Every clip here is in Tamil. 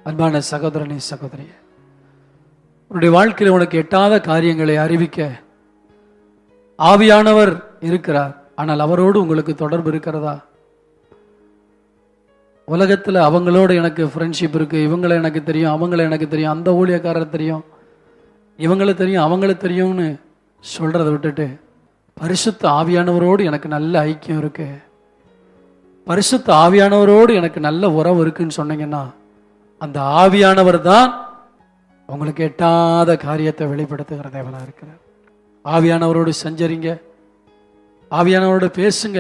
அன்பான சகோதரனே சகோதரியே உன்னுடைய வாழ்க்கையில் உனக்கு எட்டாத காரியங்களை அறிவிக்க ஆவியானவர் இருக்கிறார் ஆனால் அவரோடு உங்களுக்கு தொடர்பு இருக்கிறதா உலகத்தில் அவங்களோட எனக்கு ஃப்ரெண்ட்ஷிப் இருக்கு இவங்களை எனக்கு தெரியும் அவங்கள எனக்கு தெரியும் அந்த ஊழியக்காரர் தெரியும் இவங்களை தெரியும் அவங்கள தெரியும்னு சொல்றதை விட்டுட்டு பரிசுத்த ஆவியானவரோடு எனக்கு நல்ல ஐக்கியம் இருக்கு பரிசுத்த ஆவியானவரோடு எனக்கு நல்ல உறவு இருக்குன்னு சொன்னீங்கன்னா அந்த ஆவியானவர் தான் உங்களுக்கு எட்டாத காரியத்தை வெளிப்படுத்துகிற தேவனா இருக்கிறார் ஆவியானவரோடு சஞ்சரிங்க ஆவியானவரோடு பேசுங்க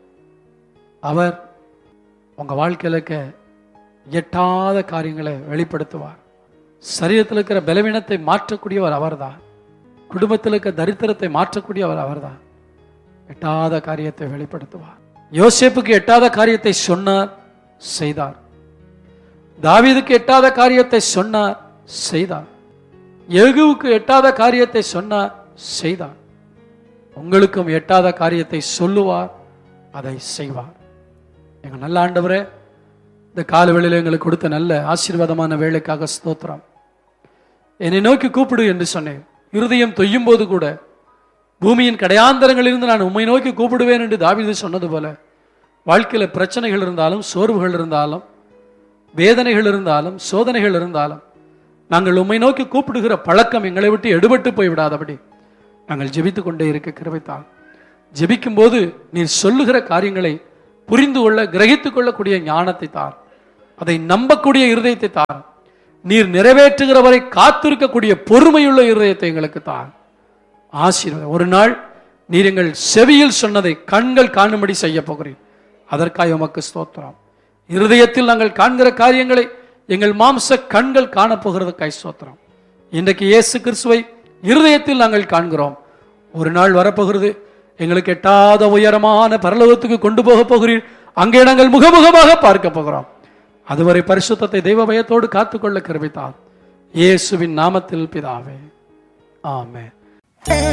அவர் உங்க வாழ்க்கையில இருக்க எட்டாத காரியங்களை வெளிப்படுத்துவார் சரீரத்தில் இருக்கிற பலவீனத்தை மாற்றக்கூடியவர் அவர்தான் குடும்பத்தில் இருக்க தரித்திரத்தை மாற்றக்கூடியவர் அவர்தான் எட்டாத காரியத்தை வெளிப்படுத்துவார் யோசேப்புக்கு எட்டாத காரியத்தை சொன்னார் செய்தார் தாவீதுக்கு எட்டாத காரியத்தை சொன்னார் செய்தார் யெகூவுக்கு எட்டாத காரியத்தை சொன்னார் செய்தார் உங்களுக்கும் எட்டாத காரியத்தை சொல்லுவார் அதை செய்வார் எங்க நல்ல ஆண்டவரே இந்த கால வேளையில எங்களுக்கு கொடுத்த நல்ல ஆசீர்வாதமான வேலைக்காக ஸ்தோத்திரம் என்னை நோக்கி கூப்பிடு என்று சொன்னேன் இருதயம் தொய்யும் போது கூட பூமியின் கடையாந்தரங்களிலிருந்து நான் உம்மை நோக்கி கூப்பிடுவேன் என்று தாவீது சொன்னது போல வாழ்க்கையில பிரச்சனைகள் இருந்தாலும் சோர்வுகள் இருந்தாலும் வேதனைகள் இருந்தாலும் சோதனைகள் இருந்தாலும் நாங்கள் உம்மை நோக்கி கூப்பிடுகிற பழக்கம் எங்களை விட்டு எடுபட்டு போய் விடாதபடி நாங்கள் ஜெபித்துக் கொண்டே இருக்க கிருபைத்தான் ஜெபிக்கும் போது நீர் சொல்லுகிற காரியங்களை புரிந்து கொள்ள கிரகித்துக் கொள்ளக்கூடிய ஞானத்தை தார் அதை நம்பக்கூடிய இருதயத்தை தார் நீர் நிறைவேற்றுகிறவரை காத்திருக்கக்கூடிய பொறுமையுள்ள இருதயத்தை எங்களுக்கு தார் ஆசீர்வாதம் ஒரு நாள் நீர் எங்கள் செவியில் சொன்னதை கண்கள் காணும்படி செய்ய போகிறேன் அதற்காக உமக்கு ஸ்தோத்திரம் இருதயத்தில் நாங்கள் காண்கிற காரியங்களை எங்கள் மாம்ச கண்கள் காணப்போகிறதுக்காய் ஸ்தோத்திரம் இன்றைக்கு இயேசு கிறிஸ்துவை இருதயத்தில் நாங்கள் காண்கிறோம் ஒரு நாள் வரப்போகிறது எங்களுக்கு எட்டாத உயரமான பரலோகத்துக்கு கொண்டு போக போகிறீர் அங்கே நாங்கள் முகமுகமாக பார்க்க போகிறோம் அதுவரை பரிசுத்தத்தை தெய்வ பயத்தோடு காத்துக்கொள்ள கிருபித்தார் இயேசுவின் நாமத்தில் பிதாவே ஆமென்